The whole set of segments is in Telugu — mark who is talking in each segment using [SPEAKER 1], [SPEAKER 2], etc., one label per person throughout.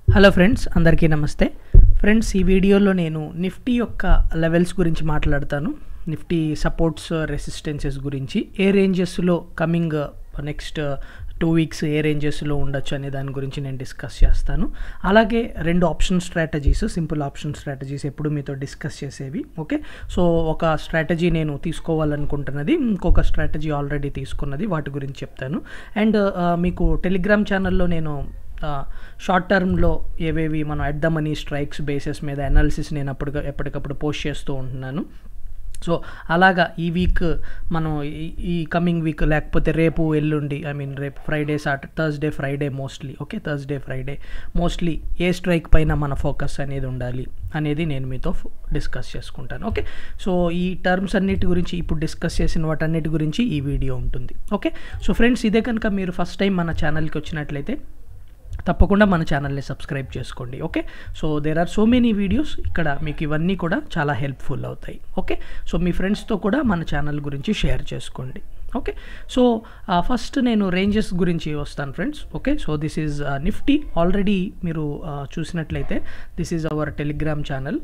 [SPEAKER 1] హలో ఫ్రెండ్స్ అందరికీ నమస్తే ఫ్రెండ్స్ ఈ వీడియోలో నేను నిఫ్టీ యొక్క లెవెల్స్ గురించి మాట్లాడతాను నిఫ్టీ సపోర్ట్స్ రెసిస్టెన్సెస్ గురించి ఏ రేంజెస్లో కమింగ్ నెక్స్ట్ టూ వీక్స్ ఏ రేంజెస్లో ఉండొచ్చు అనే దాని గురించి నేను డిస్కస్ చేస్తాను అలాగే రెండు option strategies simple option strategies ఎప్పుడు మీతో డిస్కస్ చేసేవి ఓకే సో ఒక స్ట్రాటజీ నేను తీసుకోవాలనుకుంటున్నది ఇంకొక స్ట్రాటజీ ఆల్రెడీ తీసుకున్నది వాటి గురించి చెప్తాను అండ్ మీకు టెలిగ్రామ్ ఛానల్లో నేను షార్ట్ టర్మ్లో ఏవేవి మనం at the money strikes basis మీద అనాలిసిస్ నేను అప్పుడు ఎప్పటికప్పుడు పోస్ట్ చేస్తూ ఉంటున్నాను సో అలాగా ఈ వీక్ మనం ఈ కమింగ్ వీక్ లేకపోతే రేపు ఎల్లుండి ఐ మీన్ రేపు Friday Sat Thursday Friday mostly okay Thursday Friday mostly ఏ స్ట్రైక్ పైన మన ఫోకస్ అనేది ఉండాలి అనేది నేను మీతో డిస్కస్ చేసుకుంటాను ఓకే సో ఈ టర్మ్స్ అన్నిటి గురించి ఇప్పుడు డిస్కస్ చేసిన వాటన్నిటి గురించి ఈ వీడియో ఉంటుంది ఓకే సో ఫ్రెండ్స్ ఇదే కనుక మీరు ఫస్ట్ టైం మన ఛానల్కి వచ్చినట్లయితే తప్పకుండా మన ఛానల్ని సబ్స్క్రైబ్ చేసుకోండి okay so there are so many videos ఇక్కడ మీకు ఇవన్నీ కూడా చాలా హెల్ప్ఫుల్ అవుతాయి ఓకే సో మీ ఫ్రెండ్స్తో కూడా మన ఛానల్ గురించి షేర్ చేసుకోండి ఓకే సో ఫస్ట్ నేను రేంజెస్ గురించి వస్తాను friends okay so this is Nifty already మీరు చూసినట్లయితే this is our Telegram channel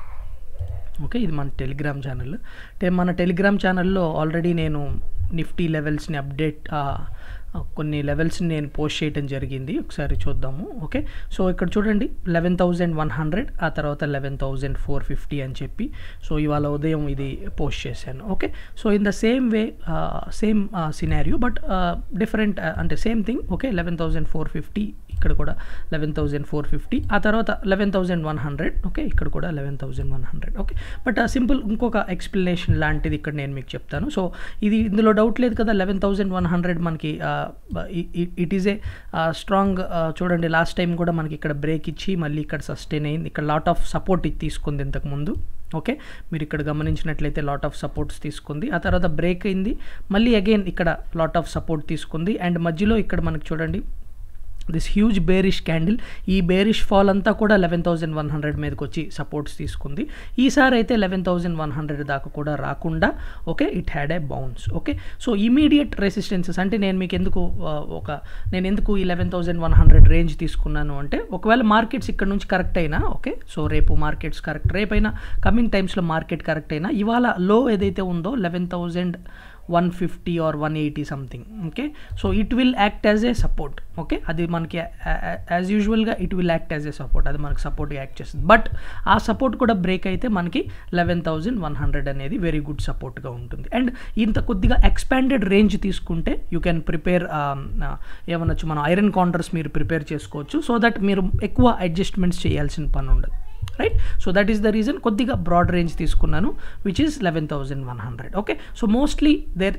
[SPEAKER 1] okay ఇది మన టెలిగ్రామ్ ఛానల్ మన టెలిగ్రామ్ ఛానల్లో ఆల్రెడీ నేను నిఫ్టీ లెవెల్స్ని అప్డేట్ కొన్ని లెవెల్స్ని నేను పోస్ట్ చేయడం జరిగింది ఒకసారి చూద్దాము ఓకే సో ఇక్కడ చూడండి లెవెన్ థౌజండ్ వన్ హండ్రెడ్ ఆ తర్వాత లెవెన్ థౌజండ్ ఫోర్ ఫిఫ్టీ అని చెప్పి సో ఇవాళ ఉదయం ఇది పోస్ట్ చేశాను okay so in the same way same scenario but different అంటే same thing okay eleven thousand four fifty ఇక్కడ కూడా లెవెన్ థౌజండ్ ఫోర్ ఫిఫ్టీ ఆ తర్వాత eleven thousand one hundred okay ఇక్కడ కూడా eleven thousand one hundred okay but simple ఇంకొక ఎక్స్ప్లెనేషన్ లాంటిది ఇక్కడ నేను మీకు చెప్తాను సో ఇది ఇందులో డౌట్ లేదు కదా లెవెన్ థౌజండ్ వన్ హండ్రెడ్ మనకి ఇట్ ఈజ్ ఏ స్ట్రాంగ్ చూడండి లాస్ట్ టైం కూడా మనకి ఇక్కడ బ్రేక్ ఇచ్చి మళ్ళీ ఇక్కడ సస్టైన్ అయింది ఇక్కడ లాట్ ఆఫ్ సపోర్ట్ ఇది తీసుకుంది ఇంతకుముందు ఓకే మీరు ఇక్కడ గమనించినట్లయితే లాట్ ఆఫ్ సపోర్ట్స్ తీసుకుంది ఆ తర్వాత బ్రేక్ అయింది మళ్ళీ అగైన్ ఇక్కడ లాట్ ఆఫ్ సపోర్ట్ తీసుకుంది అండ్ మధ్యలో ఇక్కడ మనకి చూడండి దిస్ హ్యూజ్ బేరిష్ క్యాండిల్ ఈ బేరిష్ ఫాల్ అంతా కూడా లెవెన్ థౌజండ్ వన్ హండ్రెడ్ మీదకి వచ్చి సపోర్ట్స్ తీసుకుంది ఈసారి అయితే లెవెన్ థౌజండ్ వన్ హండ్రెడ్ దాకా కూడా రాకుండా okay it had a bounce okay so immediate resistances అంటే నేను మీకు ఎందుకు ఒక నేను ఎందుకు ఈ eleven thousand one hundred range తీసుకున్నాను అంటే ఒకవేళ మార్కెట్స్ ఇక్కడ నుంచి కరెక్ట్ అయినా ఓకే సో రేపు మార్కెట్స్ కరెక్ట్ రేపైనా కమింగ్ టైమ్స్లో మార్కెట్ కరెక్ట్ అయినా ఇవాళ లో ఏదైతే ఉందో eleven thousand one fifty or one eighty something okay so it will act as a support okay అది మనకి యాజ్ యూజువల్గా it will act as a support అది మనకి సపోర్ట్గా యాక్ట్ చేస్తుంది బట్ ఆ సపోర్ట్ కూడా బ్రేక్ అయితే మనకి లెవెన్ థౌజండ్ వన్ హండ్రెడ్ అనేది వెరీ గుడ్ సపోర్ట్గా ఉంటుంది అండ్ ఇంత కొద్దిగా ఎక్స్పాండెడ్ రేంజ్ తీసుకుంటే యూ కెన్ ప్రిపేర్ ఏమనొచ్చు మనం ఐరన్ కౌంటర్స్ మీరు ప్రిపేర్ చేసుకోవచ్చు సో దట్ మీరు ఎక్కువ అడ్జస్ట్మెంట్స్ చేయాల్సిన పని ఉండదు right so that is the reason కొద్దిగా బ్రాడ్ రేంజ్ తీసుకున్నాను which is eleven thousand one hundred okay so mostly there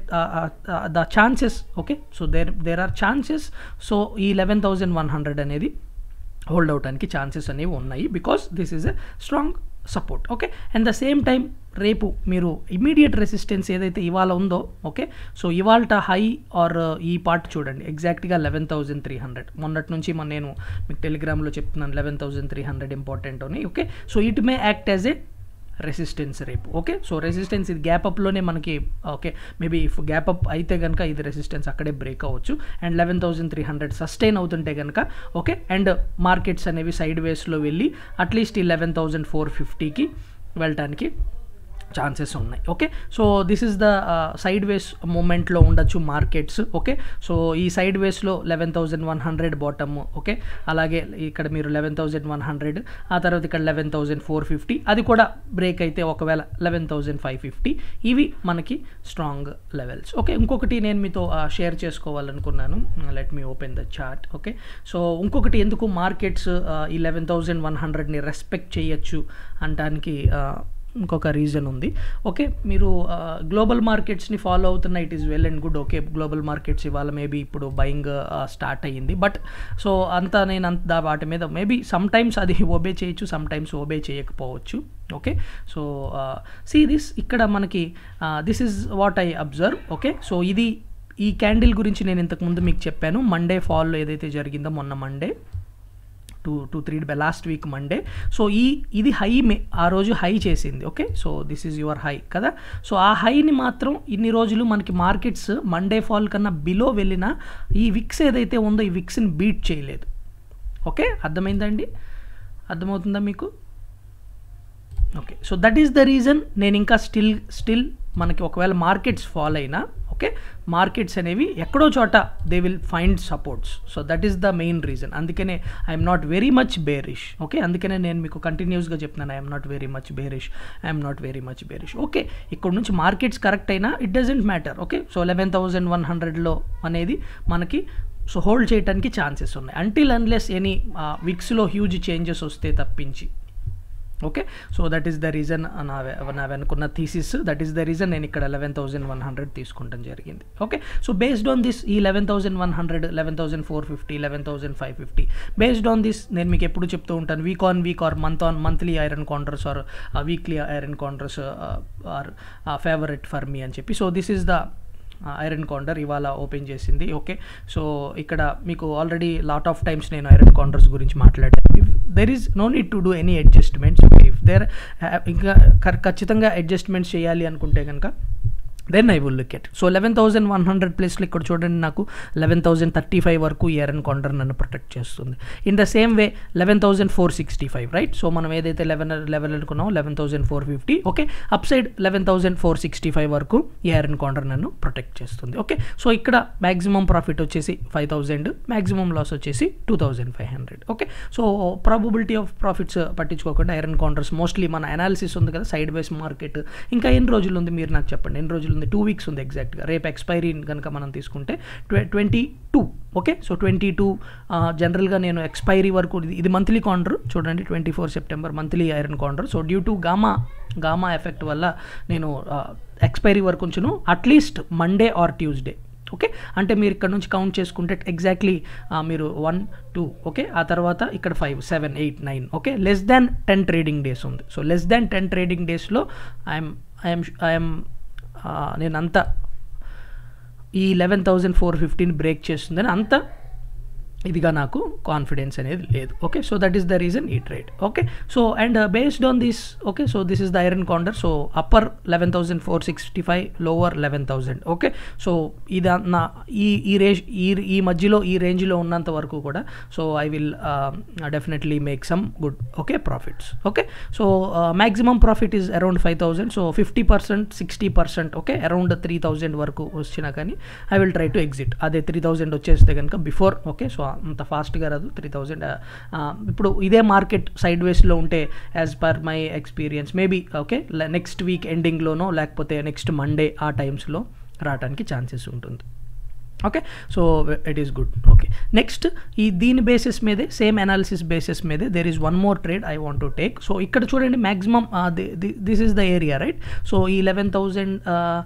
[SPEAKER 1] the chances okay so there there are chances so ఈ లెవెన్ థౌజండ్ వన్ హండ్రెడ్ అనేది హోల్డ్ అవడానికి ఛాన్సెస్ అనేవి ఉన్నాయి because this is a strong support okay and the same time రేపు మీరు ఇమీడియట్ రెసిస్టెన్స్ ఏదైతే ఇవాళ ఉందో ఓకే సో ఇవాళ హై ఆర్ ఈ పార్ట్ చూడండి ఎగ్జాక్ట్గా లెవెన్ థౌజండ్ త్రీ హండ్రెడ్ మొన్నటి నుంచి మన నేను మీకు టెలిగ్రామ్లో చెప్తున్నాను eleven thousand three hundred important అని okay so it may act as a resistance రేపు ఓకే సో రెసిస్టెన్స్ ఇది గ్యాప్ అప్లోనే మనకి okay maybe if gap up అయితే కనుక ఇది రెసిస్టెన్స్ అక్కడే బ్రేక్ అవ్వచ్చు and eleven thousand three hundred sustain అవుతుంటే కనుక ఓకే అండ్ మార్కెట్స్ అనేవి సైడ్ వేస్లో వెళ్ళి అట్లీస్ట్ ఈ లెవెన్ థౌసండ్ ఫోర్ ఫిఫ్టీకి వెళ్ళటానికి ఛాన్సెస్ ఉన్నాయి okay so this is the sideways మూమెంట్లో ఉండొచ్చు మార్కెట్స్ ఓకే సో ఈ సైడ్ వేస్లో eleven thousand one hundred bottom okay అలాగే ఇక్కడ మీరు లెవెన్ థౌజండ్ వన్ హండ్రెడ్ ఆ తర్వాత ఇక్కడ లెవెన్ థౌజండ్ ఫోర్ ఫిఫ్టీ అది కూడా బ్రేక్ అయితే ఒకవేళ లెవెన్ థౌజండ్ ఫైవ్ ఫిఫ్టీ ఇవి మనకి స్ట్రాంగ్ లెవెల్స్ ఓకే ఇంకొకటి నేను మీతో షేర్ చేసుకోవాలనుకున్నాను let me open the chart okay so ఇంకొకటి ఎందుకు మార్కెట్స్ ఈ లెవెన్ థౌజండ్ వన్ హండ్రెడ్ని రెస్పెక్ట్ చేయొచ్చు అనడానికి ఇంకొక రీజన్ ఉంది ఓకే మీరు గ్లోబల్ మార్కెట్స్ని ఫాలో అవుతున్న it is well and good okay global markets ఇవాళ మేబీ ఇప్పుడు బయింగ్ స్టార్ట్ అయ్యింది బట్ సో అంతా నేను అంత వాటి మీద మేబీ సమ్ టైమ్స్ అది ఓబే చేయొచ్చు సమ్ టైమ్స్ ఓబే చేయకపోవచ్చు ఓకే సో సీ దిస్ ఇక్కడ మనకి this is what I observe okay so ఇది ఈ క్యాండిల్ గురించి నేను ఇంతకుముందు మీకు చెప్పాను మండే ఫాల్లో ఏదైతే జరిగిందో మొన్న Monday two two three last week Monday so ఈ ఇది హై మే ఆ రోజు హై చేసింది okay so this is your high కదా సో ఆ హైని మాత్రం ఇన్ని రోజులు మనకి మార్కెట్స్ మండే ఫాల్ కన్నా బిలో వెళ్ళిన ఈ విక్స్ ఏదైతే ఉందో ఈ విక్స్ని బీట్ చేయలేదు ఓకే అర్థమైందండి అర్థమవుతుందా మీకు okay so that is the reason నేను ఇంకా స్టిల్ స్టిల్ మనకి ఒకవేళ మార్కెట్స్ ఫాలో అయినా ఓకే మార్కెట్స్ అనేవి ఎక్కడో చోట they will find supports so that is the main reason అందుకనే I'm not very much bearish okay అందుకనే నేను మీకు కంటిన్యూస్గా చెప్తున్నాను I'm not very much bearish I'm not very much bearish okay ఇక్కడ నుంచి మార్కెట్స్ కరెక్ట్ అయినా it doesn't matter okay so eleven thousand one హండ్రెడ్లో అనేది మనకి సో హోల్డ్ చేయడానికి ఛాన్సెస్ ఉన్నాయి అంటిల్ అన్లెస్ ఎనీ విక్స్లో హ్యూజ్ చేంజెస్ వస్తే తప్పించి okay so that is the reason నా వె- నా వెనుకున్న thesis that is the reason నేను ఇక్కడ లెవెన్ థౌసండ్ వన్ హండ్రెడ్ తీసుకుంటాం జరిగింది okay so based on this ఈ eleven thousand one hundred eleven thousand four fifty eleven thousand five fifty based on this నేను మీకు ఎప్పుడు చెప్తూ ఉంటాను week on week or month on monthly iron condors or weekly iron condors or favourite for me అని చెప్పి so this is the iron condor ఇవాళ ఓపెన్ చేసింది ఓకే సో ఇక్కడ మీకు ఆల్రెడీ లాట్ ఆఫ్ టైమ్స్ నేను ఐరన్ కౌంటర్స్ గురించి మాట్లాడాను if there is no need to do any adjustments if there ఇంకా ఖ- ఖచ్చితంగా అడ్జస్ట్మెంట్స్ చేయాలి అనుకుంటే కనుక then I will look at so eleven thousand one hundred ప్లేస్లో ఇక్కడ చూడండి నాకు లెవెన్ థౌసండ్ థర్టీ ఫైవ్ వరకు ఇయర్ అండ్ కౌంటర్ నన్ను ప్రొటెక్ట్ చేస్తుంది in the same way eleven thousand four sixty five right so మనం ఏదైతే లెవెన్ లెవెల్ అనుకున్నామో eleven thousand four fifty okay upside eleven thousand four sixty five వరకు ఇయర్ అండ్ కౌంటర్ నన్ను ప్రొటెక్ట్ చేస్తుంది ఓకే సో ఇక్కడ మ్యాక్సిమం ప్రాఫిట్ వచ్చేసి ఫైవ్ థౌసండ్ మ్యాక్సిమం లాస్ వచ్చేసి two thousand five hundred okay so probability of profits పట్టించుకోకుండా ఐరన్ కౌంటర్స్ మోస్ట్లీ మన అనాలిసిస్ ఉంది కదా సైడ్ వేస్ మార్కెట్ ఇంకా ఎన్ని రోజులు ఉంది మీరు నాకు చెప్పండి ఎన్ని రోజులు ఉంది టూ వీక్స్ ఉంది ఎగ్జాక్ట్గా రేపు ఎక్స్పైరీ కనుక మనం తీసుకుంటే ట్వ twenty two okay so twenty two జనరల్గా నేను ఎక్స్పైరీ వరకు ఇది- ఇది మంత్లీ కౌంటర్ చూడండి twenty four September monthly iron condor so due to gamma gamma effect వల్ల నేను ఎక్స్పైరీ వరకు ఉంచును at least Monday or Tuesday okay అంటే మీరు ఇక్కడ నుంచి కౌంట్ చేసుకుంటే ఎగ్జాక్ట్లీ మీరు వన్ టూ ఓకే ఆ తర్వాత ఇక్కడ five seven eight nine okay less than ten trading days ఉంది so less than ten trading డేస్లో ఐఎమ్ ఐఎమ్ ఐఎమ్ నేను అంత ఈ eleven thousand four fifteen break చేస్తుందని అంత ఇదిగా నాకు కాన్ఫిడెన్స్ అనేది లేదు okay so that is the reason ఈ trade okay so and based on this okay so this is the iron condor so upper eleven thousand four sixty five lower eleven thousand okay so ఇది నా ఈ ఈ రేంజ్ ఈ ఈ మధ్యలో ఈ రేంజ్లో ఉన్నంత వరకు కూడా so I will definitely make some good okay profits okay so maximum profit is around five thousand so fifty percent sixty percent okay around three thousand వరకు వచ్చినా కానీ I will try to exit అదే త్రీ థౌజండ్ వచ్చేస్తే కనుక బిఫోర్ ఓకే సో అంత ఫాస్ట్గా రాదు త్రీ థౌజండ్ ఇప్పుడు ఇదే మార్కెట్ సైడ్ వేస్లో ఉంటే as per my experience maybe okay next week ఎండింగ్లోనో లేకపోతే నెక్స్ట్ మండే ఆ టైమ్స్లో రావడానికి ఛాన్సెస్ ఉంటుంది okay so it is good okay next ఈ దీని బేసిస్ మీదే సేమ్ అనాలిసిస్ బేసిస్ మీదే there is one more trade I want to take so ఇక్కడ చూడండి maximum this is the area right so ఈ eleven thousand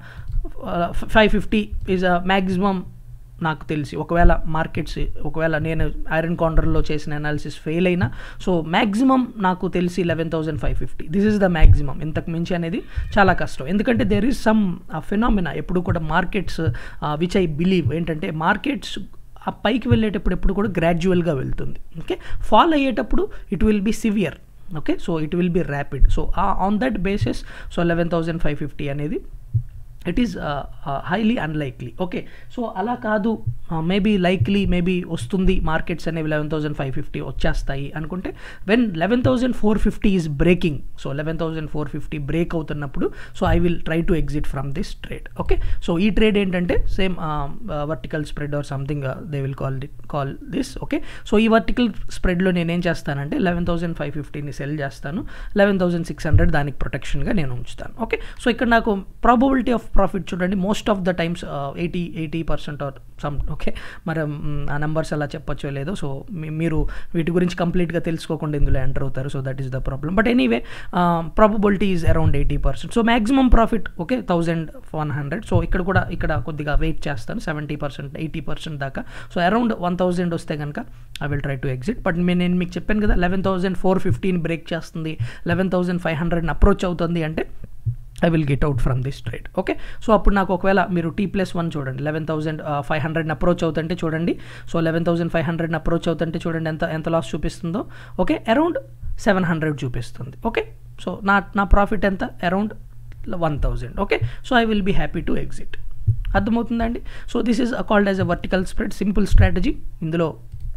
[SPEAKER 1] five fifty is a maximum నాకు తెలిసి ఒకవేళ మార్కెట్స్ ఒకవేళ నేను ఐరన్ కౌంటర్లో చేసిన అనాలిసిస్ ఫెయిల్ అయినా సో మ్యాక్సిమం నాకు తెలిసి eleven thousand five fifty this is the maximum ఇంతకు మించి అనేది చాలా కష్టం ఎందుకంటే దెర్ ఈస్ సమ్ ఫినామినా ఎప్పుడు కూడా మార్కెట్స్ విచ్ ఐ బిలీవ్ ఏంటంటే మార్కెట్స్ ఆ పైకి వెళ్ళేటప్పుడు ఎప్పుడు కూడా గ్రాడ్యువల్గా వెళ్తుంది ఓకే ఫాల్ అయ్యేటప్పుడు it will be severe okay so it will be rapid so on that basis so eleven thousand five fifty అనేది it is highly unlikely okay so అలా కాదు మేబీ లైక్లీ మేబీ వస్తుంది మార్కెట్స్ అనేవి లెవెన్ థౌసండ్ ఫైవ్ ఫిఫ్టీ వచ్చేస్తాయి అనుకుంటే when eleven thousand four fifty is breaking so eleven thousand four fifty break అవుతున్నప్పుడు so I will try to exit from this trade okay so ఈ ట్రేడ్ ఏంటంటే same vertical spread or something they will call call this okay so ఈ వర్టికల్ స్ప్రెడ్లో నేనేం చేస్తానంటే లెవెన్ థౌసండ్ ఫైవ్ ఫిఫ్టీని సెల్ చేస్తాను లెవెన్ థౌసండ్ సిక్స్ హండ్రెడ్ దానికి ప్రొటెక్షన్గా నేను ఉంచుతాను ఓకే సో ఇక్కడ నాకు ప్రాబబిలిటీ ఆఫ్ ప్రాఫిట్ చూడండి most of the times eighty eighty percent or some okay మరి మ్, ఆ నెంబర్స్ అలా చెప్పొచ్చో లేదో సో మీ- మీరు వీటి గురించి కంప్లీట్గా తెలుసుకోకుండా ఇందులో ఎంటర్ అవుతారు so that is the problem but anyway probability is around eighty percent so maximum profit okay thousand one hundred so ఇక్కడ కూడా ఇక్కడ కొద్దిగా వెయిట్ చేస్తాను సెవెంటీ పర్సెంట్ ఎయిటీ పర్సెంట్ దాకా సో అరౌండ్ వన్ థౌజండ్ వస్తే కనుక I will try to exit but నేను మీకు చెప్పాను కదా eleven thousand four fifteen break చేస్తుంది లెవెన్ థౌసండ్ ఫైవ్ హండ్రెడ్ని అప్రోచ్ అవుతుంది అంటే I will get out from this trade okay so అప్పుడు నాకు ఒకవేళ మీరు టీ ప్లస్ వన్ చూడండి లెవెన్ థౌసండ్ ఫైవ్ హండ్రెడ్ని అప్రోచ్ అవుతుంటే చూడండి సో లెవెన్ థౌసండ్ ఫైవ్ హండ్రెడ్ని అప్రోచ్ అవుతుంటే చూడండి ఎంత ఎంత లాస్ చూపిస్తుందో ఓకే అరౌండ్ సెవెన్ హండ్రెడ్ చూపిస్తుంది ఓకే సో నా నా ప్రాఫిట్ ఎంత around one thousand okay so I will be happy to exit అర్థమవుతుందండి so this is called as a vertical spread simple strategy ఇందులో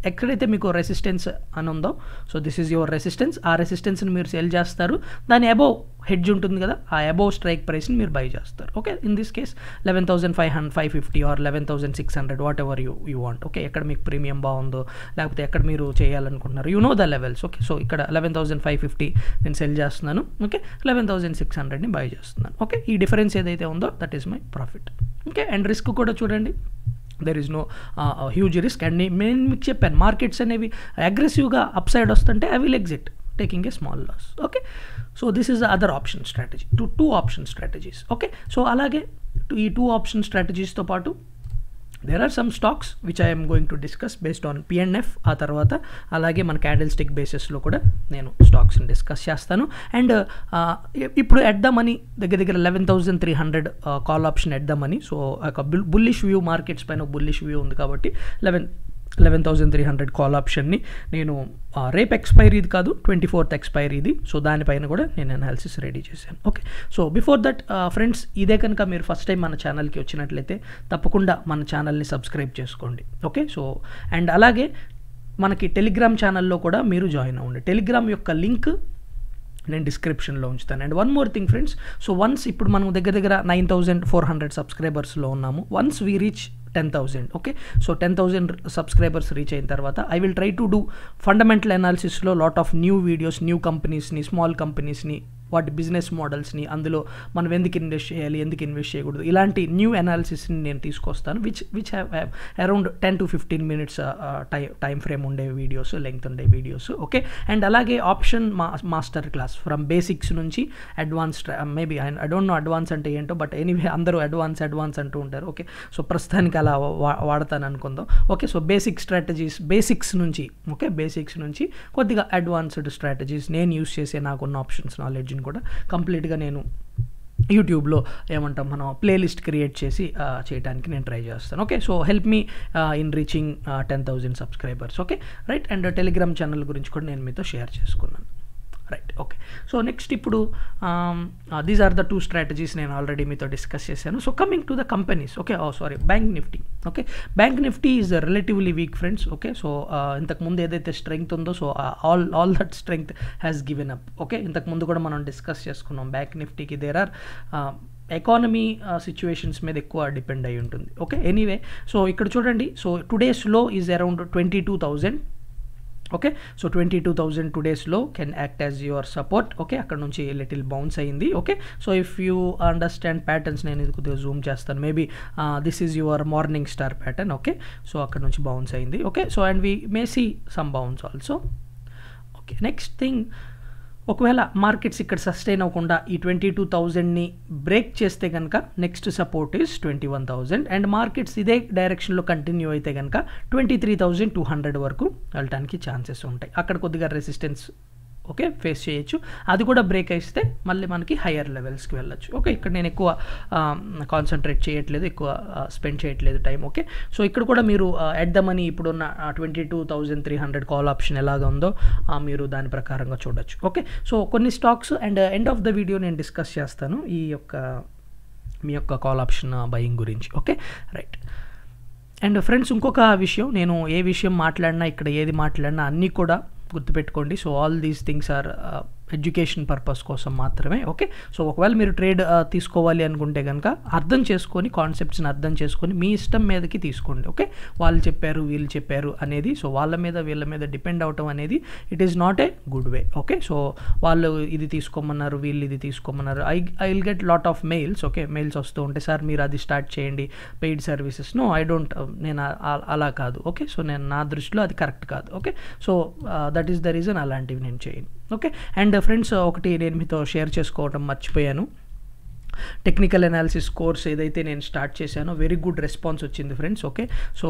[SPEAKER 1] ఎక్కడైతే మీకు రెసిస్టెన్స్ అని ఉందో so this is your resistance ఆ రెసిస్టెన్స్ని మీరు సెల్ చేస్తారు దాని అబోవ్ హెడ్జ్ ఉంటుంది కదా ఆ అబోవ్ స్ట్రైక్ ప్రైస్ని మీరు బై చేస్తారు okay in this case eleven thousand five hundred five fifty or eleven thousand six hundred whatever you you want okay ఎక్కడ మీకు ప్రీమియం బాగుందో లేకపోతే ఎక్కడ మీరు చేయాలనుకుంటున్నారు you know the levels okay so ఇక్కడ లెవెన్ థౌసండ్ ఫైవ్ ఫిఫ్టీ నేను సెల్ చేస్తున్నాను ఓకే లెవెన్ థౌసండ్ సిక్స్ హండ్రెడ్ని బై చేస్తున్నాను ఓకే ఈ డిఫరెన్స్ ఏదైతే ఉందో that is my profit okay and risk కూడా చూడండి there is no huge risk and నేను మీకు చెప్పాను మార్కెట్స్ అనేవి అగ్రెసివ్గా అప్ సైడ్ వస్తుంటే I will exit taking a small loss okay so this is the other option strategy two two option strategies okay so అలాగే ఈ టూ ఆప్షన్ స్ట్రాటజీస్తో పాటు there are some stocks which I'm going to discuss based on PNF ఆ తర్వాత అలాగే మన క్యాండిల్ స్టిక్ బేసిస్లో కూడా నేను స్టాక్స్ని డిస్కస్ చేస్తాను అండ్ ఇప్పుడు ఎట్ ద మనీ దగ్గర దగ్గర eleven thousand three hundred call option at the money so ఒక బుల్లిష్ వ్యూ మార్కెట్స్ పైన బుల్లిష్ వ్యూ ఉంది కాబట్టి eleven eleven thousand three hundred call ఆప్షన్ని నేను రేపు ఎక్స్పైరీది కాదు ట్వంటీ ఫోర్త్ ఎక్స్పైరీది సో దానిపైన కూడా నేను అనాలిసిస్ రెడీ చేశాను okay so before that friends ఇదే కనుక మీరు ఫస్ట్ టైం మన ఛానల్కి వచ్చినట్లయితే తప్పకుండా మన ఛానల్ని సబ్స్క్రైబ్ చేసుకోండి ఓకే సో అండ్ అలాగే మనకి టెలిగ్రామ్ ఛానల్లో కూడా మీరు జాయిన్ అవ్వండి టెలిగ్రామ్ యొక్క లింక్ నేను డిస్క్రిప్షన్లో ఉంచుతాను and one more thing friends so once ఇప్పుడు మనం దగ్గర దగ్గర నైన్ థౌజండ్ ఫోర్ హండ్రెడ్ సబ్స్క్రైబర్స్లో ఉన్నాము once we reach ten thousand okay so ten thousand subscribers reach అయిన తర్వాత I will try to do fundamental అనాలిసిస్లో lot of new videos new కంపెనీస్ని స్మాల్ కంపెనీస్ని వాటి బిజినెస్ మోడల్స్ని అందులో మనం ఎందుకు ఇన్వెస్ట్ చేయాలి ఎందుకు ఇన్వెస్ట్ చేయకూడదు ఇలాంటి న్యూ అనాలిసిస్ని నేను తీసుకొస్తాను which which have have around ten to fifteen minutes time time frame ఉండే వీడియోస్ లెంగ్త్ ఉండే వీడియోస్ ఓకే అండ్ అలాగే ఆప్షన్ మా మాస్టర్ క్లాస్ ఫ్రమ్ బేసిక్స్ నుంచి advance maybe I don't know advance అంటే ఏంటో బట్ ఎనీవే అందరూ అడ్వాన్స్ అడ్వాన్స్ అంటూ ఉంటారు ఓకే సో ప్రస్తుతానికి అలా వా వాడతాను అనుకుందాం okay so basic strategies basics నుంచి ఓకే బేసిక్స్ నుంచి కొద్దిగా అడ్వాన్స్డ్ స్ట్రాటజీస్ నేను యూస్ చేసే నాకున్న ఆప్షన్స్ నాలెడ్జ్ని కూడా కంప్లీట్గా నేను యూట్యూబ్లో ఏమంటాం మనం ప్లేలిస్ట్ క్రియేట్ చేసి చేయడానికి నేను ట్రై చేస్తాను okay so help me in reaching ten thousand subscribers okay right and Telegram channel గురించి కూడా నేను మీతో షేర్ చేసుకున్నాను రైట్ ఓకే సో నెక్స్ట్ ఇప్పుడు these are the two strategies నేను ఆల్రెడీ మీతో డిస్కస్ చేశాను so coming to the companies okay oh sorry bank Nifty okay bank Nifty is relatively weak friends okay so ఇంతకుముందు ఏదైతే స్ట్రెంగ్త్ ఉందో so all all that strength has given up okay ఇంతకుముందు కూడా మనం డిస్కస్ చేసుకున్నాం బ్యాంక్ నిఫ్టీకి దేర్ ఆర్ ఎకానమీ సిచ్యువేషన్స్ మీద ఎక్కువ డిపెండ్ అయి ఉంటుంది ఓకే ఎనీవే సో ఇక్కడ చూడండి so today's low is around twenty two thousand okay so twenty two thousand two డేస్లో can act as your support okay అక్కడ నుంచి లిటిల్ బౌన్స్ అయింది okay so if you understand patterns నేను ఇది కొద్దిగా జూమ్ చేస్తాను maybe this is your morning star pattern okay so అక్కడ నుంచి బౌన్స్ అయింది okay so and we may see some bounce also okay next thing ఒకవేళ మార్కెట్స్ ఇక్కడ సస్టైన్ అవ్వకుండా ఈ ట్వంటీ టూ థౌజండ్ని బ్రేక్ చేస్తే కనుక next support is twenty one thousand and markets ఇదే డైరెక్షన్లో కంటిన్యూ అయితే కనుక twenty three thousand two hundred వరకు వెళ్ళడానికి ఛాన్సెస్ ఉంటాయి అక్కడ కొద్దిగా రెసిస్టెన్స్ ఓకే ఫేస్ చేయొచ్చు అది కూడా బ్రేక్ అయితే మళ్ళీ మనకి హయ్యర్ లెవెల్స్కి వెళ్ళొచ్చు ఓకే ఇక్కడ నేను ఎక్కువ కాన్సన్ట్రేట్ చేయట్లేదు ఎక్కువ స్పెండ్ చేయట్లేదు టైం ఓకే సో ఇక్కడ కూడా మీరు ఎట్ ద మనీ ఇప్పుడున్న twenty two thousand three hundred call option ఎలాగ ఉందో మీరు దాని ప్రకారంగా చూడొచ్చు ఓకే సో కొన్ని stocks and end of the video నేను డిస్కస్ చేస్తాను ఈ యొక్క మీ యొక్క కాల్ ఆప్షన్ బయింగ్ గురించి ఓకే రైట్ అండ్ ఫ్రెండ్స్ ఇంకొక విషయం నేను ఏ విషయం మాట్లాడినా ఇక్కడ ఏది మాట్లాడినా అన్నీ కూడా గుర్తుపెట్టుకోండి so all these things are education purpose కోసం మాత్రమే ఓకే సో ఒకవేళ మీరు ట్రేడ్ తీసుకోవాలి అనుకుంటే కనుక అర్థం చేసుకొని కాన్సెప్ట్స్ని అర్థం చేసుకొని మీ ఇష్టం మీదకి తీసుకోండి ఓకే వాళ్ళు చెప్పారు వీళ్ళు చెప్పారు అనేది సో వాళ్ళ మీద వీళ్ళ మీద డిపెండ్ అవటం అనేది it is not a good way okay so వాళ్ళు ఇది తీసుకోమన్నారు వీళ్ళు ఇది తీసుకోమన్నారు I I will get lot of mails okay mails వస్తూ ఉంటే సార్ మీరు అది స్టార్ట్ చేయండి paid services no I don't నేను అలా కాదు ఓకే సో నేను నా దృష్టిలో అది కరెక్ట్ కాదు okay so that is the reason అలాంటివి నేను చేయను ఓకే అండ్ ఫ్రెండ్స్ ఒకటి నేను మీతో షేర్ చేసుకోవడం మర్చిపోయాను టెక్నికల్ అనాలిసిస్ కోర్స్ ఏదైతే నేను స్టార్ట్ చేశానో వెరీ గుడ్ రెస్పాన్స్ వచ్చింది friends okay so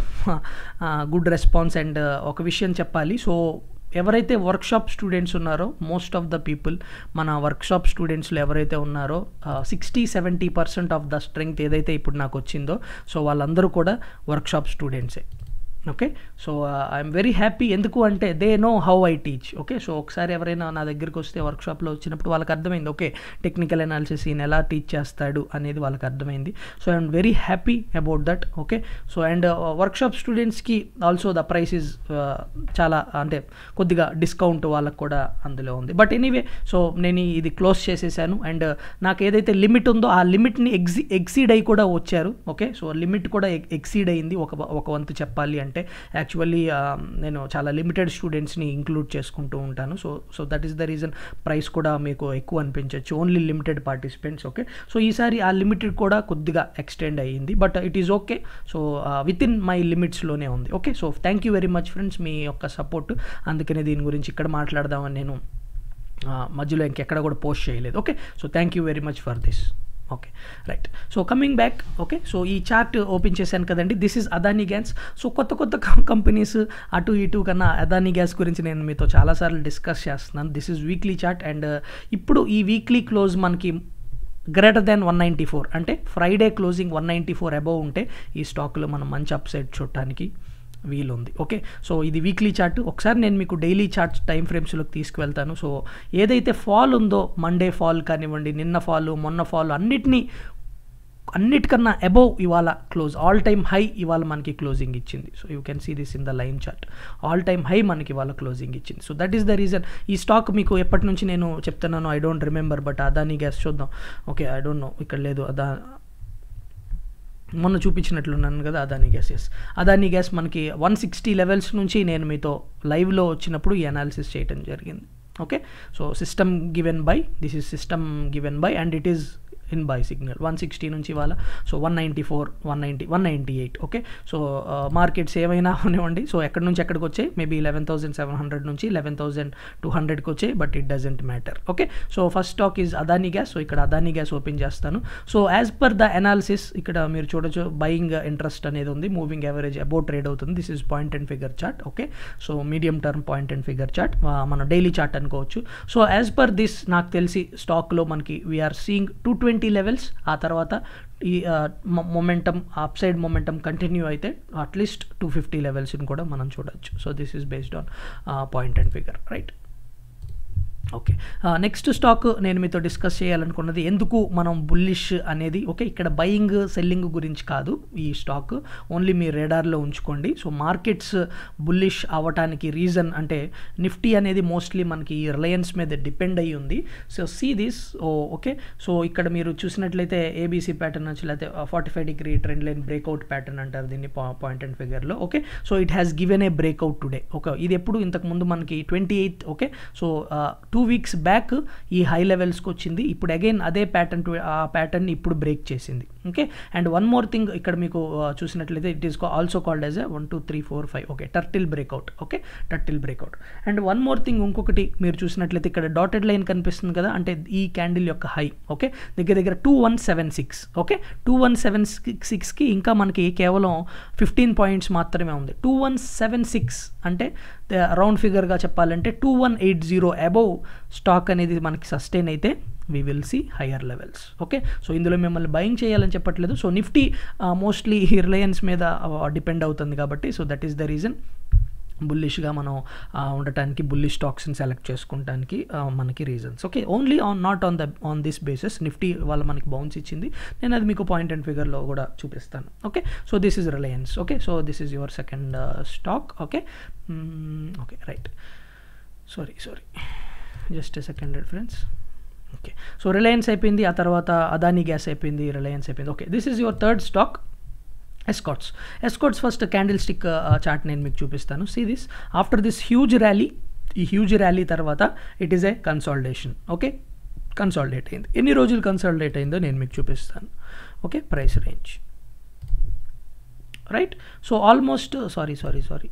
[SPEAKER 1] good response and ఒక విషయం చెప్పాలి సో ఎవరైతే వర్క్షాప్ స్టూడెంట్స్ ఉన్నారో మోస్ట్ ఆఫ్ ద పీపుల్ మన వర్క్షాప్ స్టూడెంట్స్లో ఎవరైతే ఉన్నారో sixty seventy percent of the strength ఏదైతే ఇప్పుడు నాకు వచ్చిందో సో వాళ్ళందరూ కూడా వర్క్షాప్ స్టూడెంట్సే okay so I'm very happy ఎందుకు అంటే they know how I teach okay so ఒకసారి ఎవరైనా నా దగ్గరికి వస్తే వర్క్షాప్లో వచ్చినప్పుడు వాళ్ళకి అర్థమైంది ఓకే టెక్నికల్ అనాలిసిస్ ఈయన ఎలా టీచ్ చేస్తాడు అనేది వాళ్ళకి అర్థమైంది so I'm very happy about that okay so and workshop స్టూడెంట్స్కి ఆల్సో ద ప్రైస్ ఇస్ చాలా అంటే కొద్దిగా డిస్కౌంట్ వాళ్ళకు కూడా అందులో ఉంది బట్ ఎనీవే సో నేను ఇది క్లోజ్ చేసేసాను అండ్ నాకు ఏదైతే లిమిట్ ఉందో ఆ లిమిట్ని ఎగ్జి ఎక్సీడ్ అయ్యి కూడా వచ్చారు ఓకే సో లిమిట్ కూడా ఎక్సీడ్ అయింది ఒక ఒక వంతు చెప్పాలి అంటే యాక్చువల్లీ నేను చాలా లిమిటెడ్ స్టూడెంట్స్ని ఇంక్లూడ్ చేసుకుంటూ ఉంటాను so so that is the reason price కూడా మీకు ఎక్కువ అనిపించవచ్చు only limited participants okay so ఈసారి ఆ లిమిటెడ్ కూడా కొద్దిగా ఎక్స్టెండ్ అయ్యింది but it is okay so within my లిమిట్స్లోనే ఉంది okay so thank you very much friends మీ యొక్క సపోర్ట్ అందుకనే దీని గురించి ఇక్కడ మాట్లాడదామని నేను మధ్యలో ఇంకెక్కడ కూడా పోస్ట్ చేయలేదు okay so thank you very much for this okay right so coming back okay so ఈ చార్ట్ ఓపెన్ చేశాను కదండి this is Adani Gas so కొత్త కొత్త కంపెనీస్ అటు ఇటు కన్నా అదానీ గ్యాస్ గురించి నేను మీతో చాలాసార్లు డిస్కస్ చేస్తున్నాను this is weekly chart and ఇప్పుడు ఈ వీక్లీ క్లోజ్ మనకి greater than one ninety four అంటే Friday closing one ninety four above ఉంటే ఈ స్టాక్లో మనం మంచి అప్సైడ్ చూడటానికి వీలుంది ఓకే సో ఇది వీక్లీ చార్ట్ ఒకసారి నేను మీకు డైలీ చార్ట్ టైం ఫ్రేమ్స్లోకి తీసుకువెళ్తాను సో ఏదైతే ఫాల్ ఉందో మండే ఫాల్ కానివ్వండి నిన్న ఫాల్ మొన్న ఫాల్ అన్నిటినీ అన్నిటికన్నా అబౌవ్ ఇవాళ క్లోజ్ ఆల్ టైమ్ హై ఇవాళ మనకి క్లోజింగ్ ఇచ్చింది so you can see this in the line chart all time high మనకి ఇవాళ క్లోజింగ్ ఇచ్చింది so that is the reason ఈ స్టాక్ మీకు ఎప్పటి నుంచి నేను చెప్తున్నాను I don't remember but Adani Gas చూద్దాం ఓకే ఐ డోంట్ నో ఇక్కడ లేదు అదా మొన్న చూపించినట్లున్నాను కదా Adani Gas yes Adani Gas మనకి వన్ సిక్స్టీ లెవెల్స్ నుంచి నేను మీతో లైవ్లో వచ్చినప్పుడు ఈ అనాలిసిస్ చేయడం జరిగింది okay so system given by this is system given by and it is in buy signal one sixty నుంచి ఇవాళ so one ninety four one ninety one ninety eight okay so markets ఏమైనా అవనివ్వండి సో ఎక్కడి నుంచి ఎక్కడికి వచ్చాయి maybe eleven thousand seven hundred నుంచి లెవెన్ థౌసండ్ టూ హండ్రెడ్కి వచ్చాయి but it doesn't matter okay so first stock is Adani Gas so ఇక్కడ అదానీ గ్యాస్ ఓపెన్ చేస్తాను so as per the analysis ఇక్కడ మీరు చూడొచ్చు బయింగ్ ఇంట్రెస్ట్ అనేది ఉంది మూవింగ్ యావరేజ్ అబౌట్ ట్రేడ్ అవుతుంది this is point and figure chart okay so medium term point and figure chart మన డైలీ చార్ట్ అనుకోవచ్చు సో యాజ్ పర్ దిస్ నాకు తెలిసి స్టాక్లో మనకి we're seeing two twenty levels ఆ తర్వాత ఈ momentum upside momentum continue అయితే అట్లీస్ట్ టూ ఫిఫ్టీ లెవెల్స్ని కూడా మనం చూడొచ్చు so this is based on point and figure right okay next stock నేను మీతో డిస్కస్ చేయాలనుకున్నది ఎందుకు మనం బుల్లిష్ అనేది ఓకే ఇక్కడ బయింగ్ సెల్లింగ్ గురించి కాదు ఈ స్టాక్ ఓన్లీ మీ రేడార్లో ఉంచుకోండి సో మార్కెట్స్ బుల్లిష్ అవ్వటానికి రీజన్ అంటే నిఫ్టీ అనేది మోస్ట్లీ మనకి రిలయన్స్ మీద డిపెండ్ అయ్యి ఉంది so see this oh okay so ఇక్కడ మీరు చూసినట్లయితే ఏబీసీ ప్యాటర్న్ వచ్చి లేకపోతే forty five degree trend line breakout pattern అంటారు దీన్ని పాయింట్ అండ్ ఫిగర్లో okay so it has given a breakout today okay ఇది ఎప్పుడు ఇంతకుముందు మనకి twenty eighth okay so two weeks back ఈ హై లెవెల్స్కి వచ్చింది ఇప్పుడు అగైన్ అదే ప్యాటర్న్ ఆ ప్యాటర్న్ ఇప్పుడు బ్రేక్ చేసింది okay and one more thing ఇక్కడ మీకు చూసినట్లయితే it is also called as a one two three four five okay turtle breakout okay turtle breakout and one more thing ఇంకొకటి మీరు చూసినట్లయితే ఇక్కడ డాటెడ్ లైన్ కనిపిస్తుంది కదా అంటే ఈ క్యాండిల్ యొక్క హై ఓకే దగ్గర దగ్గర two one seven six okay two one seven సిక్స్కి ఇంకా మనకి కేవలం ఫిఫ్టీన్ పాయింట్స్ మాత్రమే ఉంది టూ వన్ సెవెన్ సిక్స్ అంటే రౌండ్ ఫిగర్గా చెప్పాలంటే two one eight zero above stock అనేది మనకి సస్టైన్ అయితే we will see higher levels okay so ఇందులో మిమ్మల్ని బయింగ్ చేయాలని చెప్పట్లేదు సో నిఫ్టీ మోస్ట్లీ రిలయన్స్ మీద డిపెండ్ అవుతుంది కాబట్టి so that is the reason బుల్లిష్గా మనం ఉండటానికి బుల్లిష్ స్టాక్స్ని సెలెక్ట్ చేసుకుంటానికి మనకి reasons okay only on not on the on this basis Nifty వాళ్ళ మనకి బౌన్స్ ఇచ్చింది నేను అది మీకు పాయింట్ అండ్ ఫిగర్లో కూడా చూపిస్తాను okay so this is Reliance okay so this is your second stock okay okay right sorry sorry just second friends okay so Reliance అయిపోయింది ఆ తర్వాత అదానీ గ్యాస్ అయిపోయింది రిలయన్స్ అయిపోయింది okay this is your third stock Escorts Escorts first candlestick chart నేను మీకు చూపిస్తాను see this after this huge rally ఈ హ్యూజ్ ర్యాలీ తర్వాత it is a consolidation okay consolidate అయింది ఎన్ని రోజులు కన్సాలిడేట్ అయిందో నేను మీకు చూపిస్తాను okay price range right so almost sorry sorry sorry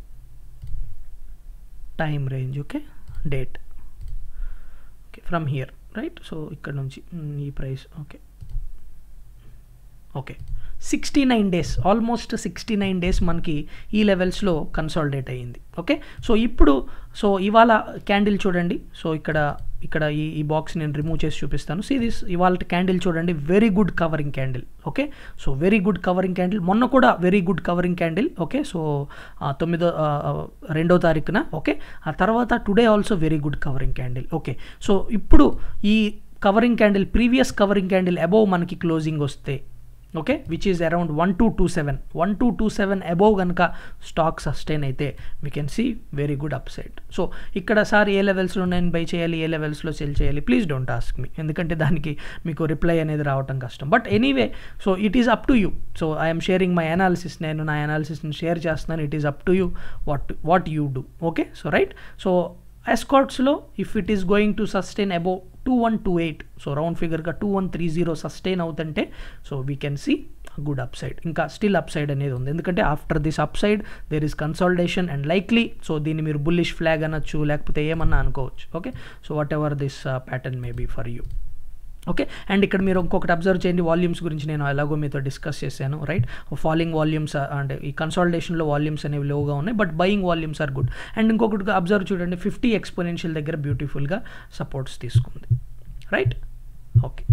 [SPEAKER 1] time range okay date okay from here right so ఇక్కడ నుంచి ఈ price okay okay sixty nine days almost sixty nine days మనకి ఈ లెవెల్స్లో కన్సాలిడేట్ అయ్యింది ఓకే సో ఇప్పుడు సో ఇవాళ క్యాండిల్ చూడండి సో ఇక్కడ ఇక్కడ ఈ ఈ బాక్స్ నేను రిమూవ్ చేసి చూపిస్తాను సీ దిస్ ఇవాళ క్యాండిల్ చూడండి very good covering candle okay so very good covering candle మొన్న కూడా very good covering candle okay so తొమ్మిదో రెండో తారీఖున ఓకే ఆ తర్వాత today also very good covering candle okay so ఇప్పుడు ఈ covering candle previous covering candle above మనకి క్లోజింగ్ వస్తే okay which is around one two two seven one two two seven above కనుక స్టాక్ సస్టైన్ అయితే we can see very good upside so ఇక్కడ సార్ ఏ లెవెల్స్లో నేను బై చేయాలి ఏ లెవెల్స్లో సెల్ చేయాలి ప్లీజ్ డోంట్ ఆస్క్ మీ ఎందుకంటే దానికి మీకు రిప్లై అనేది రావటం కష్టం but anyway so it is up to you so I'm sharing my analysis నేను నా అనాలిసిస్ని షేర్ చేస్తున్నాను it is up to you what what you do okay so right so ఎస్కాట్స్లో if it is going to sustain above two one two eight so round ఫిగర్గా two one three zero sustain అవుతుంటే so we can see good upside ఇంకా స్టిల్ అప్ సైడ్ అనేది ఉంది ఎందుకంటే after this upside there is consolidation and likely so దీన్ని మీరు బుల్లిష్ ఫ్లాగ్ అనొచ్చు లేకపోతే ఏమన్నా అనుకోవచ్చు okay so whatever this pattern may be for you okay and ఇక్కడ మీరు ఇంకొకటి అబ్జర్వ్ చేయండి వాల్యూమ్స్ గురించి నేను ఎలాగో మీతో డిస్కస్ చేశాను రైట్ ఫాలింగ్ వాల్యూమ్స్ అంటే ఈ కన్సాలిడేషన్లో వాల్యూమ్స్ అనేవి లోగా ఉన్నాయి but buying volumes are good and ఇంకొకటి అబ్జర్వ్ చూడండి ఫిఫ్టీ ఎక్స్పోనెన్షియల్ దగ్గర బ్యూటిఫుల్గా సపోర్ట్స్ తీసుకుంది right okay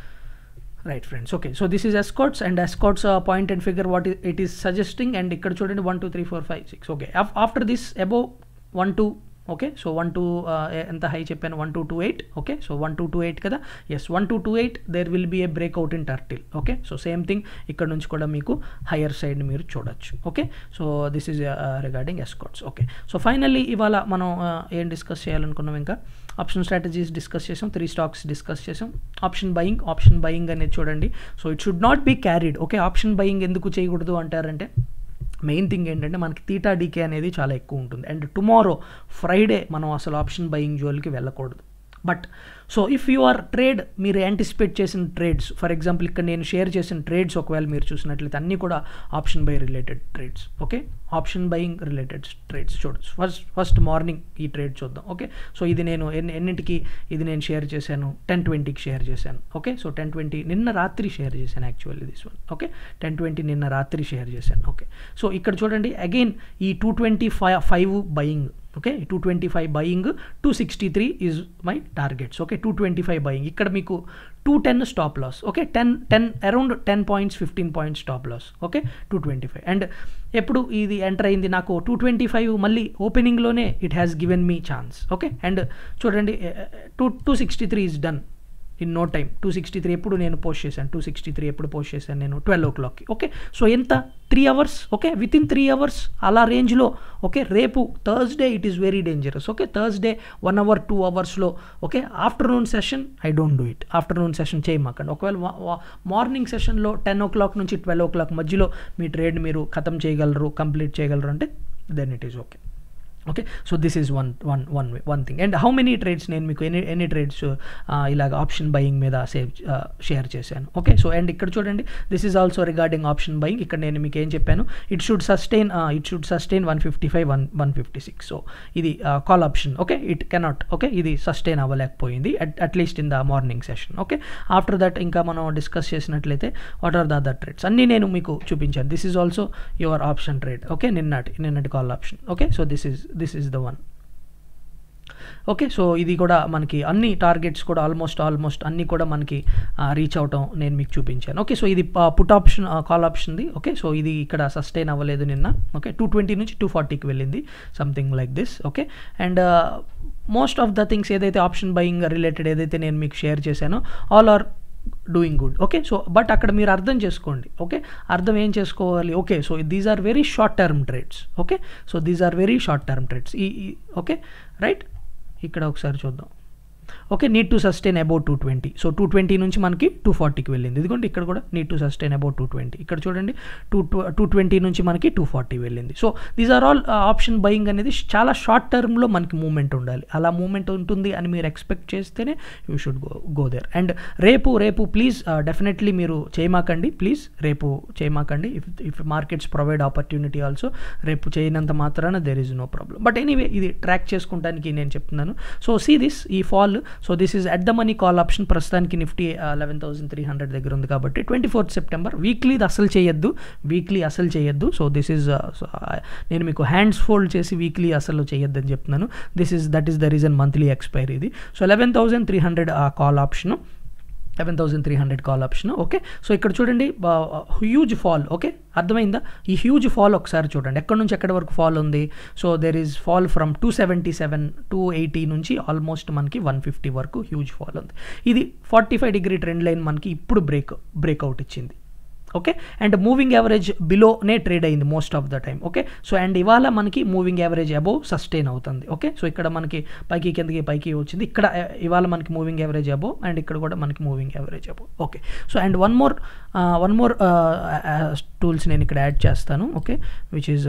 [SPEAKER 1] right friends okay so this is Escorts and Escorts point and figure what it is suggesting and ఇక్కడ చూడండి one two three four five six okay after this above one two okay so one two ఎంత హై చెప్పాను one two two eight okay so one two two eight కదా yes one two two eight there will be a breakout in turtle okay so same thing ఇక్కడ నుంచి కూడా మీకు హయ్యర్ సైడ్ మీరు చూడొచ్చు okay so this is regarding Escorts okay so finally ఇవాళ మనం ఏం డిస్కస్ చేయాలనుకున్నాం ఇంకా ఆప్షన్ స్ట్రాటజీస్ డిస్కస్ చేసాం త్రీ స్టాక్స్ డిస్కస్ చేసాం ఆప్షన్ బయింగ్ ఆప్షన్ బయింగ్ అనేది చూడండి so it should not be carried okay option buying ఎందుకు చేయకూడదు అంటారంటే మెయిన్ థింగ్ ఏంటంటే మనకి తీటా డీకే అనేది చాలా ఎక్కువ ఉంటుంది అండ్ టుమారో ఫ్రైడే మనం అసలు ఆప్షన్ బయింగ్ జోలికి వెళ్ళకూడదు but so if you are trade మీరు యాంటిసిపేట్ చేసిన ట్రేడ్స్ ఫర్ ఎగ్జాంపుల్ ఇక్కడ నేను షేర్ చేసిన ట్రేడ్స్ ఒకవేళ మీరు చూసినట్లయితే అన్నీ కూడా option buy related trades okay option buying related trades చూడొచ్చు ఫస్ట్ ఫస్ట్ మార్నింగ్ ఈ ట్రేడ్ చూద్దాం ఓకే సో ఇది నేను ఎన్ని ఎన్నింటికి ఇది నేను షేర్ చేశాను టెన్ ట్వంటీకి షేర్ చేశాను ఓకే సో టెన్ ట్వంటీ నిన్న రాత్రి షేర్ చేశాను actually this one okay ten twenty నిన్న రాత్రి షేర్ చేశాను ఓకే సో ఇక్కడ చూడండి అగైన్ ఈ two twenty five five buying okay two twenty five buying two sixty three is my targets okay two twenty five buying ఇక్కడ మీకు two ten stop loss okay ten ten around ten points fifteen points stop loss okay two twenty five and ఎప్పుడు ఇది ఎంటర్ అయింది నాకు టూ ట్వంటీ ఫైవ్ మళ్ళీ ఓపెనింగ్లోనే it has given me chance okay and చూడండి two two sixty three is done in no time two sixty three ఎప్పుడు నేను పోస్ట్ చేశాను టూ సిక్స్టీ త్రీ ఎప్పుడు పోస్ట్ చేశాను నేను ట్వెల్వ్ ఓ క్లాక్కి ఓకే సో ఎంత three hours okay within three hours అలా రేంజ్లో ఓకే రేపు Thursday it is very dangerous okay Thursday one hour two అవర్స్లో okay afternoon session I don't do it afternoon session చేయమాకండి ఒకవేళ మార్నింగ్ సెషన్లో టెన్ ఓ క్లాక్ నుంచి ట్వెల్వ్ ఓ క్లాక్ మధ్యలో మీ ట్రేడ్ మీరు ఖతం చేయగలరు కంప్లీట్ చేయగలరు అంటే then it is okay okay so this is one one one way one thing and how many trades నేను మీకు ఎనీ ఎనీ ట్రేడ్స్ ఇలాగ ఆప్షన్ బయింగ్ మీద సేవ్ షేర్ చేశాను ఓకే సో అండ్ ఇక్కడ చూడండి this is also regarding option buying ఇక్కడ నేను మీకు ఏం చెప్పాను it should sustain it should sustain one fifty five one one fifty six so ఇది call option okay it cannot okay ఇది సస్టైన్ అవ్వలేకపోయింది at at least in the morning session okay after that ఇంకా మనం డిస్కస్ చేసినట్లయితే what are the other trades అన్నీ నేను మీకు చూపించాను this is also your option trade okay నిన్నటి నిన్నటి call option okay so this is this is the one okay so ఇది కూడా మనకి అన్ని టార్గెట్స్ కూడా ఆల్మోస్ట్ ఆల్మోస్ట్ అన్నీ కూడా మనకి రీచ్ అవటం నేను మీకు చూపించాను ఓకే సో ఇది పుట్ ఆప్షన్ కాల్ ఆప్షన్ది ఓకే సో ఇది ఇక్కడ సస్టైన్ అవ్వలేదు నిన్న ఓకే టూ ట్వంటీ నుంచి టూ ఫార్టీకి వెళ్ళింది something like this okay and most of the things ఏదైతే ఆప్షన్ బయింగ్ రిలేటెడ్ ఏదైతే నేను మీకు షేర్ చేశానో all are doing good okay so but అక్కడ మీరు అర్థం చేసుకోండి ఓకే అర్థం ఏం చేసుకోవాలి okay so these are very short term trades okay so these are very short term trades ఈ ఓకే రైట్ ఇక్కడ ఒకసారి చూద్దాం okay need to sustain about two twenty so two twenty నుంచి మనకి టూ ఫార్టీకి వెళ్ళింది ఇదిగోండి ఇక్కడ కూడా need to sustain about two twenty ఇక్కడ చూడండి టూ టూ ట్వంటీ నుంచి మనకి టూ ఫార్టీ వెళ్ళింది so these are all option buying అనేది చాలా షార్ట్ టర్మ్లో మనకి మూమెంట్ ఉండాలి అలా మూమెంట్ ఉంటుంది అని మీరు ఎక్స్పెక్ట్ చేస్తేనే you should go go there and రేపు రేపు ప్లీజ్ డెఫినెట్లీ మీరు చేయమాకండి ప్లీజ్ రేపు చేయమాకండి if if markets provide opportunity also రేపు చేయనంత మాత్రాన there is no problem but anyway ఇది ట్రాక్ చేసుకుంటానికి నేను చెప్తున్నాను సో సీ దిస్ ఈ fall call so this is at the money call option ప్రస్తుతానికి Nifty eleven thousand three hundred దగ్గర ఉంది కాబట్టి ట్వంటీ ఫోర్త్ సెప్టెంబర్ వీక్లీది అసలు చేయొద్దు వీక్లీ అసలు చేయొద్దు సో దిస్ ఈజ్ నేను మీకు హ్యాండ్స్ ఫోల్డ్ చేసి వీక్లీ అసలు చేయొద్దని చెప్తున్నాను this is that is the reason monthly expiry ఇది so eleven thousand three hundred ఆ call option eleven thousand three hundred call option okay so ఇక్కడ చూడండి హ్యూజ్ ఫాల్ ఓకే అర్థమైందా ఈ హ్యూజ్ ఫాల్ ఒకసారి చూడండి ఎక్కడి నుంచి ఎక్కడి వరకు ఫాల్ ఉంది so there is fall from two seventy seven two eighty నుంచి ఆల్మోస్ట్ మనకి వన్ ఫిఫ్టీ వరకు హ్యూజ్ ఫాల్ ఉంది ఇది forty five degree trend line మనకి ఇప్పుడు బ్రేక్ బ్రేక్అవుట్ ఇచ్చింది ఓకే అండ్ మూవింగ్ యావరేజ్ బిలోనే ట్రేడ్ అయింది most of the time okay so and ఇవాళ మనకి మూవింగ్ యావరేజ్ అబోవ్ సస్టైన్ అవుతుంది ఓకే సో ఇక్కడ మనకి పైకి కిందకి పైకి వచ్చింది ఇక్కడ ఇవాళ మనకి మూవింగ్ యావరేజ్ అబోవ్ అండ్ ఇక్కడ కూడా మనకి moving average above okay so and one more one more tools నేను ఇక్కడ యాడ్ చేస్తాను ఓకే విచ్ ఈజ్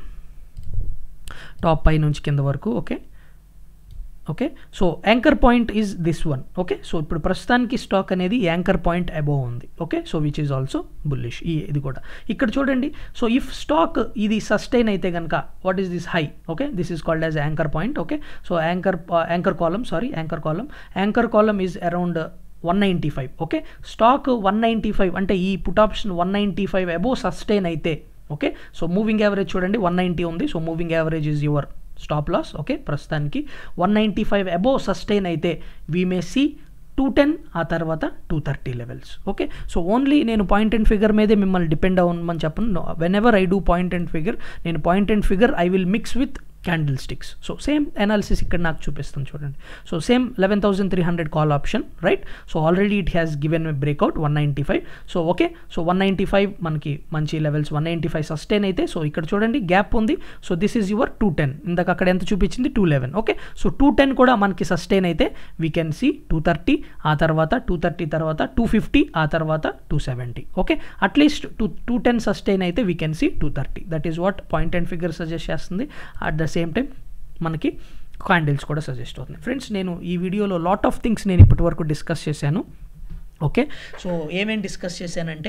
[SPEAKER 1] టాప్ పై నుంచి కింద వరకు okay okay so anchor point is this one okay so ఇప్పుడు ప్రస్తుతానికి స్టాక్ అనేది యాంకర్ పాయింట్ అబోవ్ ఉంది okay so which is also bullish ఈ ఇది కూడా ఇక్కడ చూడండి సో ఇఫ్ స్టాక్ ఇది సస్టైన్ అయితే కనుక what is this high okay this is called as anchor point okay so anchor anchor column sorry anchor column anchor column is around one ninety five okay stock one ninety five అంటే ఈ put option one ninety five above sustain అయితే ఓకే సో మూవింగ్ యావరేజ్ చూడండి వన్ నైంటీ ఉంది so moving average is your stop loss okay ప్రస్తుతానికి one ninety five above sustain అయితే we may see two ten ఆ తర్వాత two thirty levels okay so only నేను పాయింట్ అండ్ ఫిగర్ మీదే మిమ్మల్ని డిపెండ్ అవ్వమని చెప్పను whenever I do point and figure నేను point and figure I will mix with candlesticks so same analysis ఇక్కడ నాకు చూపిస్తుంది చూడండి so same eleven thousand three hundred call option right so already it has given my breakout one ninety five so okay so one ninety five మనకి మంచి levels one ninety five sustain అయితే సో ఇక్కడ చూడండి గ్యాప్ ఉంది so this is your two ten ఇందాక అక్కడ ఎంత చూపించింది two eleven okay so two ten కూడా మనకి సస్టైన్ అయితే we can see two thirty ఆ తర్వాత టూ థర్టీ తర్వాత టూ ఫిఫ్టీ ఆ తర్వాత two seventy okay at least two two ten sustain అయితే we can see two thirty that is what point and figure suggest చేస్తుంది అట్ ద సేమ్ టైం మనకి క్యాండిల్స్ కూడా సజెస్ట్ అవుతుంది ఫ్రెండ్స్ నేను ఈ వీడియోలో లాట్ ఆఫ్ థింగ్స్ నేను ఇప్పటి వరకు డిస్కస్ చేశాను ఓకే సో ఏమేమి డిస్కస్ చేశానంటే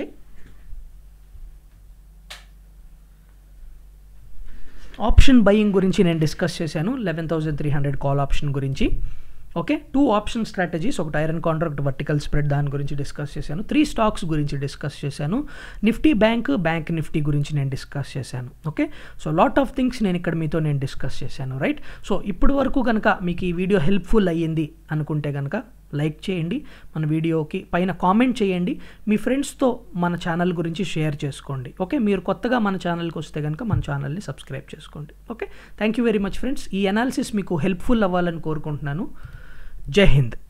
[SPEAKER 1] ఆప్షన్ బయింగ్ గురించి నేను డిస్కస్ చేశాను eleven thousand three hundred call option గురించి ఓకే టూ ఆప్షన్ స్ట్రాటజీస్ ఒకటి ఐరన్ కాంట్రాక్ట్ వర్టికల్ స్ప్రెడ్ దాని గురించి డిస్కస్ చేశాను త్రీ స్టాక్స్ గురించి డిస్కస్ చేశాను నిఫ్టీ బ్యాంక్ బ్యాంక్ నిఫ్టీ గురించి నేను డిస్కస్ చేశాను okay so lot of things నేను ఇక్కడ మీతో నేను డిస్కస్ చేశాను రైట్ సో ఇప్పటి వరకు కనుక మీకు ఈ వీడియో హెల్ప్ఫుల్ అయ్యింది అనుకుంటే కనుక లైక్ చేయండి మన వీడియోకి పైన కామెంట్ చేయండి మీ ఫ్రెండ్స్తో మన ఛానల్ గురించి షేర్ చేసుకోండి ఓకే మీరు కొత్తగా మన ఛానల్కి వస్తే కనుక మన ఛానల్ని సబ్స్క్రైబ్ చేసుకోండి okay thank you very much friends ఈ అనాలిసిస్ మీకు హెల్ప్ఫుల్ అవ్వాలని కోరుకుంటున్నాను జై హింద్